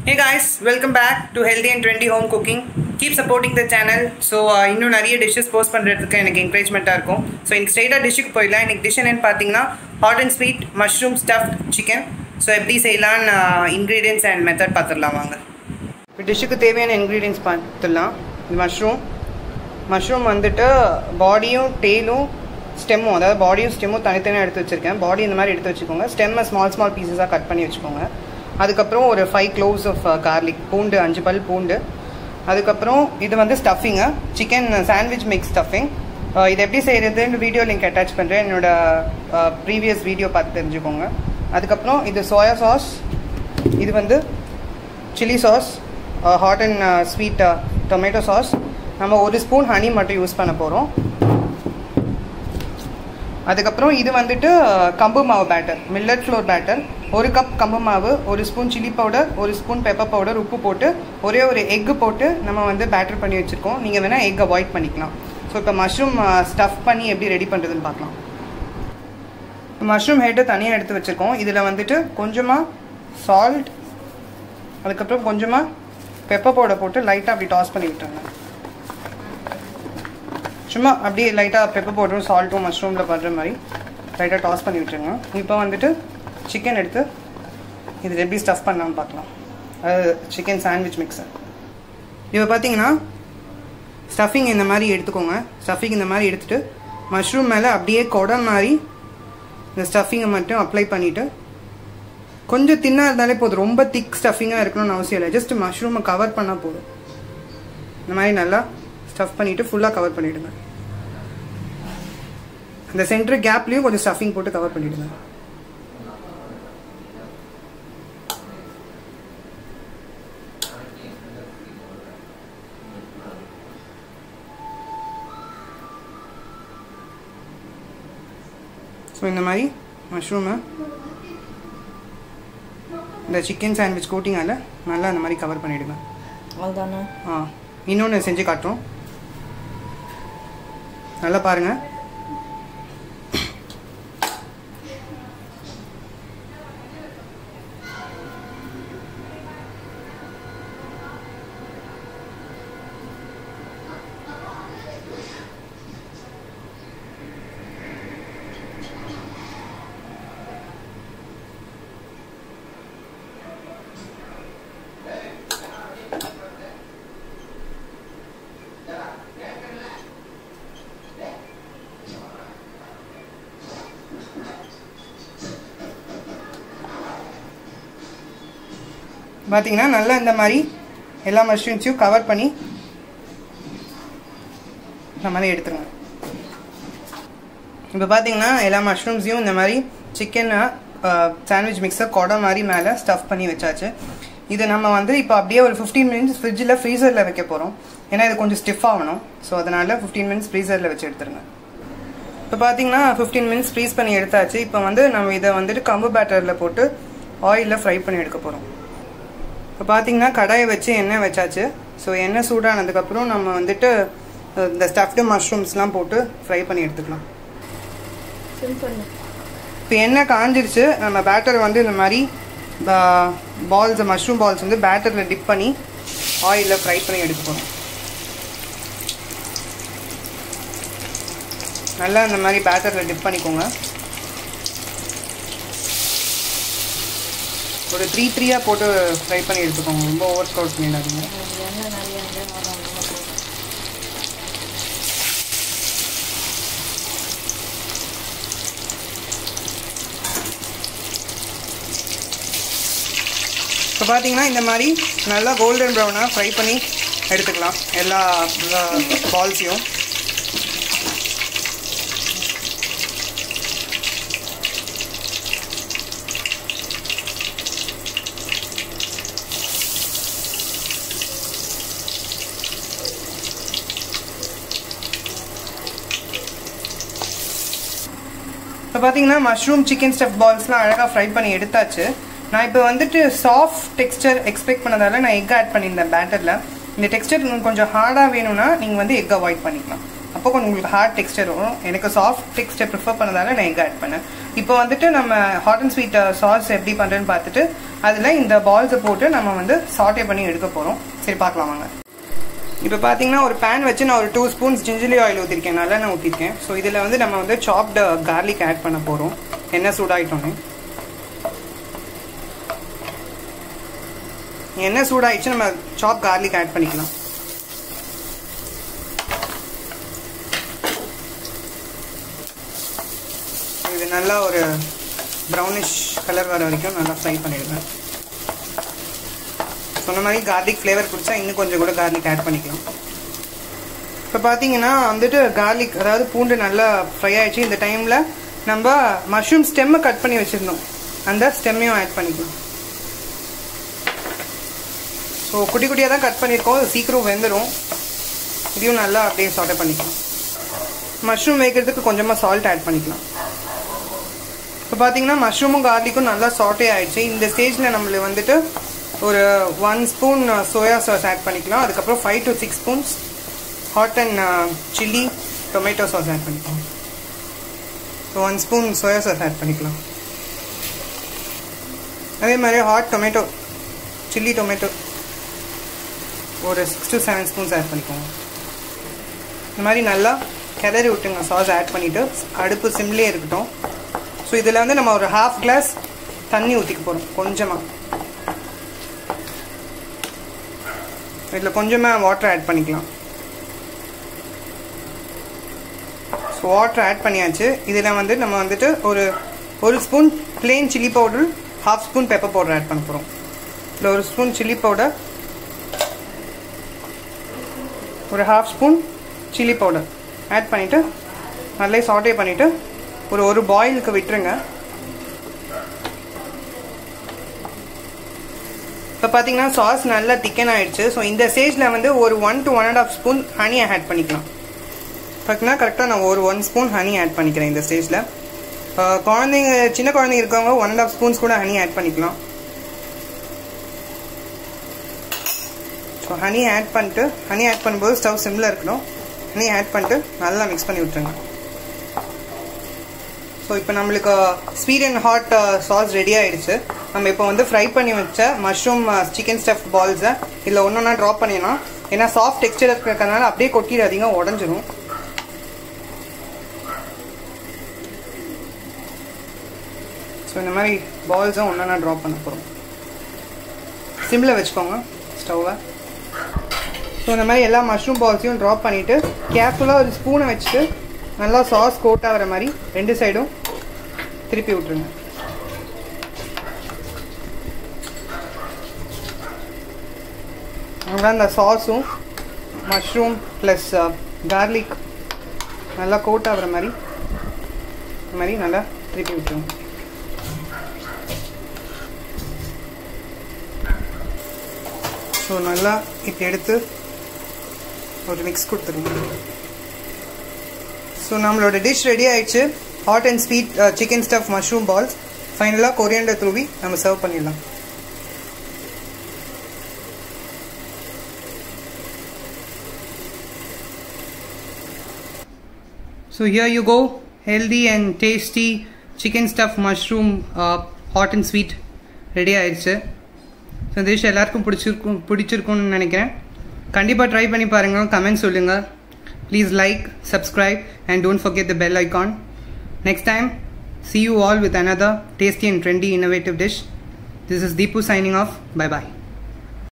Hey guys, welcome back to Healthy and Trendy Home Cooking. Keep supporting the channel. So இன்னும் நிறைய dishes post பண்ணுறதுக்கு எனக்கு என்கரேஜ்மெண்ட்டாக இருக்கும் so இன்னைக்கு ஸ்ட்ரெயிட்டாக டிஷ்ஷுக்கு போயிடலாம் இன்னைக்கு டிஷ் என்னன்னு பார்த்தீங்கன்னா hot and sweet mushroom stuffed chicken so எப்படி செய்யலான்னு இன்க்ரீடியன்ஸ் அண்ட் மெத்தட் பார்த்துடலாம் வாங்க இப்போ டிஷ்ஷுக்கு தேவையான இன்க்ரீடியன்ஸ் பார்த்துடலாம் இது மஷ்ரூம் மஷ்ரூம் வந்துட்டு பாடியும் டெய்லும் ஸ்டெம்மும் அதாவது பாடியும் ஸ்டெம்மும் தனித்தனியாக எடுத்து வச்சுருக்கேன் பாடி இந்த மாதிரி எடுத்து வச்சுக்கோங்க ஸ்டெம்மை ஸ்மால் ஸ்மால் பீசஸாக கட் பண்ணி வச்சுக்கோங்க அதுக்கப்புறம் ஒரு ஃபைவ் க்ளோவ்ஸ் ஆஃப் கார்லிக் பூண்டு அஞ்சு பல் பூண்டு அதுக்கப்புறம் இது வந்து ஸ்டஃபிங்கு சிக்கன் சாண்ட்விச் மிக்ஸ் ஸ்டஃபிங் இது எப்படி செய்கிறதுன்னு வீடியோ லிங்க் அட்டாச் பண்ணுறேன் என்னோட ப்ரீவியஸ் வீடியோ பார்த்து தெரிஞ்சுக்கோங்க அதுக்கப்புறம் இது சோயா சாஸ் இது வந்து chilli sauce hot and sweet tomato sauce நம்ம ஒரு ஸ்பூன் ஹனி மட்டும் யூஸ் பண்ண போகிறோம் அதுக்கப்புறம் இது வந்துட்டு கம்பு மாவு பேட்டர் மில்லட் ஃப்ளோர் பேட்டர் ஒரு கப் கம்பு மாவு ஒரு ஸ்பூன் சில்லி பவுடர் ஒரு ஸ்பூன் பெப்பர் பவுடர் உப்பு போட்டு ஒரே ஒரு எக்கு போட்டு நம்ம வந்து பேட்டர் பண்ணி வச்சுருக்கோம் நீங்கள் வேணால் எக் அவாய்ட் பண்ணிக்கலாம் ஸோ இப்போ மஷ்ரூம் ஸ்டஃப் பண்ணி எப்படி ரெடி பண்ணுறதுன்னு பார்க்கலாம் மஷ்ரூம் ஹெட்டை தனியாக எடுத்து வச்சுருக்கோம் இதில் வந்துட்டு கொஞ்சமாக சால்ட் அதுக்கப்புறம் கொஞ்சமாக பெப்பர் பவுடர் போட்டு லைட்டாக அப்படி டாஸ் பண்ணி விட்டுருங்க சும்மா அப்படியே லைட்டாக பெப்பர் பவுடரும் சால்ட்டும் மஷ்ரூமில் படுற மாதிரி லைட்டாக டாஸ் பண்ணி விட்டுருங்க இப்போ வந்துட்டு சிக்கன் எடுத்து இது எப்படி ஸ்டஃப் பண்ணலாம்னு பார்க்கலாம் அது சிக்கன் சாண்ட்விச் மிக்ஸர் இப்போ பார்த்தீங்கன்னா ஸ்டஃபிங் இந்த மாதிரி எடுத்துக்கோங்க ஸ்டஃபிங் இந்த மாதிரி எடுத்துகிட்டு மஷ்ரூம் மேலே அப்படியே கொடை மாதிரி இந்த ஸ்டஃபிங்கை மட்டும் அப்ளை பண்ணிவிட்டு கொஞ்சம் தின்னாக இருந்தாலே போதும் ரொம்ப திக் ஸ்டஃபிங்காக இருக்கணும்னு அவசியம் இல்லை ஜஸ்ட் மஷ்ரூமை கவர் பண்ணால் போதும் இந்த மாதிரி நல்லா ஸ்டஃப் பண்ணிவிட்டு ஃபுல்லாக கவர் பண்ணிவிடுங்க அந்த சென்டர் கேப்லேயும் கொஞ்சம் ஸ்டஃபிங் போட்டு கவர் பண்ணிவிடுங்க ஸோ இந்த மாதிரி மஷ்ரூமை இந்த சிக்கன் சாண்ட்விச் கோட்டிங்கால் நல்லா அந்த மாதிரி கவர் பண்ணிவிடுங்க அவ்வளோதானே ஆ இன்னொன்று செஞ்சு காட்டுறோம் நல்லா பாருங்க பார்த்தீங்கன்னா நல்லா இந்த மாதிரி எல்லா மஷ்ரூம்ஸையும் கவர் பண்ணி இந்த மாதிரி எடுத்துருங்க இப்போ பார்த்தீங்கன்னா எல்லா மஷ்ரூம்ஸையும் இந்த மாதிரி சிக்கனை சாண்ட்விச் மிக்ஸை கொடை மாதிரி மேலே ஸ்டஃப் பண்ணி வச்சாச்சு இது நம்ம வந்து இப்போ அப்படியே ஒரு ஃபிஃப்டீன் மினிட்ஸ் ஃப்ரிட்ஜில் ஃப்ரீசரில் வைக்க போகிறோம் ஏன்னா இது கொஞ்சம் ஸ்டிஃப் ஆகணும் ஸோ அதனால் ஃபிஃப்டீன் மினிட்ஸ் ஃப்ரீசரில் வச்சு எடுத்துருங்க இப்போ பார்த்தீங்கன்னா ஃபிஃப்டீன் மினிட்ஸ் ஃப்ரீஸ் பண்ணி எடுத்தாச்சு இப்போ வந்து நம்ம இதை வந்துட்டு கம்பு பேட்டரில் போட்டு ஆயிலில் ஃப்ரை பண்ணி எடுக்க போகிறோம் இப்போ பார்த்தீங்கன்னா கடாயை வச்சு எண்ணெய் வச்சாச்சு ஸோ எண்ணெய் சூடானதுக்கப்புறம் நம்ம வந்துட்டு இந்த ஸ்டஃப்டு மஷ்ரூம்ஸ்லாம் போட்டு ஃப்ரை பண்ணி எடுத்துக்கலாம் இப்போ எண்ணெய் காஞ்சிருச்சு நம்ம பேட்டர் வந்து இந்த மாதிரி பால்ஸ் மஷ்ரூம் பால்ஸ் வந்து பேட்டரில் டிப் பண்ணி ஆயிலில் ஃப்ரை பண்ணி எடுக்க போகிறோம் நல்லா இந்த மாதிரி பேட்டரில் டிப் பண்ணிக்கோங்க ஒரு த்ரீ த்ரீயாக போட்டு ஃப்ரை பண்ணி எடுத்துக்கோங்க ரொம்ப ஓவர் ஸ்கவுட் பண்ணிடாதீங்க எண்ணெய் நிறைய இருந்தால் வரும் இப்போ பார்த்தீங்கன்னா இந்த மாதிரி நல்லா கோல்டன் ப்ரௌனாக ஃப்ரை பண்ணி எடுத்துக்கலாம் எல்லா பால்ஸையும் இப்போ பார்த்தீங்கன்னா மஷ்ரூம் சிக்கன் ஸ்டஃப் பால்ஸ்லாம் அழகாக ஃப்ரை பண்ணி எடுத்தாச்சு நான் இப்போ வந்துட்டு சாஃப்ட் டெக்ஸ்டர் எக்ஸ்பெக்ட் பண்ணதால நான் எக் ஆட் பண்ணியிருந்தேன் பேட்டரில் இந்த டெக்ஸ்டர் கொஞ்சம் ஹார்டாக வேணும்னா நீங்கள் வந்து எக் அவாய்ட் பண்ணிக்கலாம் அப்போ அப்போ கொஞ்சம் உங்களுக்கு ஹார்ட் டெக்ஸ்டர் வரும் எனக்கு சாஃப்ட் டெக்ஸ்டர் ப்ரிஃபர் பண்ணதால நான் எக் ஆட் பண்ணேன் இப்போ வந்துட்டு நம்ம ஹாட் அண்ட் ஸ்வீட் சாஸ் எப்படி பண்ணுறேன்னு பார்த்துட்டு அதில் இந்த பால்ஸை போட்டு நம்ம வந்து சாட்டே பண்ணி எடுக்க போகிறோம் சரி பார்க்கலாம் வாங்க இப்போ பார்த்தீங்கன்னா ஒரு பேன் வச்சு நான் ஒரு டூ ஸ்பூன்ஸ் ஜிஞ்சலி ஆயில் ஊற்றிருக்கேன் நல்லெண்ணெய் ஊற்றிருக்கேன் ஸோ இதில் வந்து நம்ம வந்து சாப்டு கார்லிக் ஆட் பண்ண போகிறோம் எண்ணெய் சூடாயிட்டோன்னே எண்ணெய் சூடாயிடுச்சு நம்ம சாப் கார்லிக் ஆட் பண்ணிக்கலாம் இது நல்லா ஒரு ப்ரௌனிஷ் கலர் வர வரைக்கும் நல்லா ஃப்ரை பண்ணிடுவேன் சொன்ன மாதிரி கார்லிக் ஃப்ளேவர் பிடிச்சா இன்னும் கொஞ்சம் கூட கார்லிக் ஆட் பண்ணிக்கலாம் இப்போ பார்த்தீங்கன்னா வந்துட்டு கார்லிக் அதாவது பூண்டு நல்லா ஃப்ரை ஆயிடுச்சு இந்த டைமில் நம்ம மஷ்ரூம் ஸ்டெம்மை கட் பண்ணி வச்சுருந்தோம் அந்த ஸ்டெம்மையும் ஆட் பண்ணிக்கலாம் ஸோ குட்டி குட்டியாக தான் கட் பண்ணியிருக்கோம் சீக்கிரம் வெந்துடும் இதையும் நல்லா அப்படியே சாட்டை பண்ணிக்கலாம் மஷ்ரூம் வைக்கிறதுக்கு கொஞ்சமாக சால்ட் ஆட் பண்ணிக்கலாம் இப்போ பார்த்தீங்கன்னா மஷ்ரூமும் கார்லிக்கும் நல்லா சாட்டே ஆயிடுச்சு இந்த ஸ்டேஜில் நம்மளுக்கு வந்துட்டு ஒரு one spoon soya sauce add பண்ணிக்கலாம் அதுக்கப்புறம் five to six spoons hot and chilli tomato sauce add பண்ணிக்கலாம் so one spoon soya sauce add பண்ணிக்கலாம் அதே மாதிரி ஹாட் டொமேட்டோ சில்லி டொமேட்டோ ஒரு six to seven spoons add பண்ணிக்கோங்க இந்த மாதிரி நல்லா கிளறி விட்டுங்க சாஸ் ஆட் பண்ணிவிட்டு அடுப்பு சிம்லேயே இருக்கட்டும் ஸோ இதில் வந்து நம்ம ஒரு ஹாஃப் கிளாஸ் தண்ணி ஊற்றிக்க போகிறோம் கொஞ்சமாக இதில் கொஞ்சமாக வாட்டர் ஆட் பண்ணிக்கலாம் ஸோ வாட்டர் ஆட் பண்ணியாச்சு இதில் வந்து நம்ம வந்துட்டு ஒரு ஒரு spoon plain chilli powder half spoon pepper powder add பண்ண போகிறோம் இல்லை ஒரு ஸ்பூன் சில்லி பவுடர் ஒரு half spoon chilli powder add பண்ணிவிட்டு நல்லா சாட்டே பண்ணிவிட்டு ஒரு ஒரு பாயிலுக்கு விட்டுருங்க இப்போ பார்த்தீங்கன்னா சாஸ் நல்லா திக்கன் ஆயிடுச்சு ஸோ இந்த ஸ்டேஜில் வந்து ஒரு one to one and half spoon honey add பண்ணிக்கலாம் பார்த்தீங்கன்னா கரெக்டாக நான் ஒரு ஒன் ஸ்பூன் ஹனி ஆட் பண்ணிக்கிறேன் இந்த ஸ்டேஜில் குழந்தைங்க சின்ன குழந்தைங்க இருக்கவங்க ஒன் அண்ட் ஆஃப் ஸ்பூன்ஸ் கூட ஹனி ஆட் பண்ணிக்கலாம் ஸோ ஹனி ஆட் பண்ணிட்டு ஹனி ஆட் பண்ணும்போது ஸ்டவ் சிம்மில் இருக்கணும் ஹனி ஆட் பண்ணிட்டு நல்லா மிக்ஸ் பண்ணி விட்டுருங்க ஸோ இப்போ நம்மளுக்கு sweet and hot sauce ready ஆயிடுச்சு நம்ம இப்போ வந்து ஃப்ரை பண்ணி வச்ச மஷ்ரூம் சிக்கன் ஸ்டஃப் பால்ஸை இதில் ஒன்று ஒன்றா ட்ராப் பண்ணிடலாம் ஏன்னா சாஃப்ட் டெக்ஸ்டர் இருக்கிறதுனால அப்படியே கொட்டிடாதீங்க உடஞ்சிரும் ஸோ இந்த மாதிரி பால்ஸும் ஒன்றா ட்ராப் பண்ண போகிறோம் சிம்மில் வச்சுக்கோங்க ஸ்டவ்வை ஸோ இந்த மாதிரி எல்லா மஷ்ரூம் பால்ஸையும் ட்ராப் பண்ணிவிட்டு கேர்ஃபுல்லாக ஒரு ஸ்பூனை வச்சுட்டு நல்லா சாஸ் கோட் ஆகிற மாதிரி ரெண்டு சைடும் திருப்பி விட்டுருங்க அங்கே அந்த சாஸும் மஷ்ரூம் ப்ளஸ் கார்லிக் நல்லா கோட் ஆகிற மாதிரி இந்த மாதிரி நல்லா திருப்பி விட்டுருங்க ஸோ நல்லா இப்போ எடுத்து ஒரு மிக்ஸ் கொடுத்துருங்க ஸோ நம்மளோட டிஷ் ரெடி ஆயிடுச்சு hot and sweet chicken stuff mushroom balls ஃபைனலாக கொரியண்டர் தூவி நம்ம சர்வ் பண்ணிடலாம் So here you go, healthy and tasty chicken stuffed mushroom uh, hot and sweet ready ஆயிடுச்சு ஸோ இந்த டிஷ் எல்லாருக்கும் பிடிச்சிருக்கும் பிடிச்சிருக்கும்னு நினைக்கிறேன் கண்டிப்பாக ட்ரை பண்ணி பாருங்கள் கமெண்ட் சொல்லுங்கள் please like subscribe and don't forget the bell icon next time see you all with another tasty and trendy innovative dish this is deepu signing off bye bye